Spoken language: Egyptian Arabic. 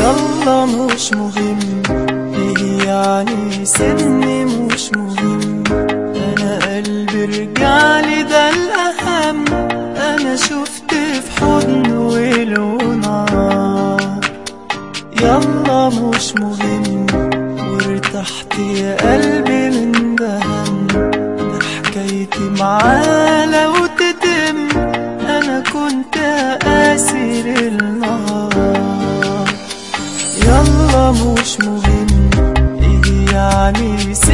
يلا مش مهم ايه يعني سني مش مهم انا قلبي رجعلي ده الاهم انا شفت في حضن ولونه يلا مش مهم وارتحت يا قلبي من دهن ده حكايتي معاه لو تتم انا كنت قاسي للنهار يلا مش مهم ايه يعني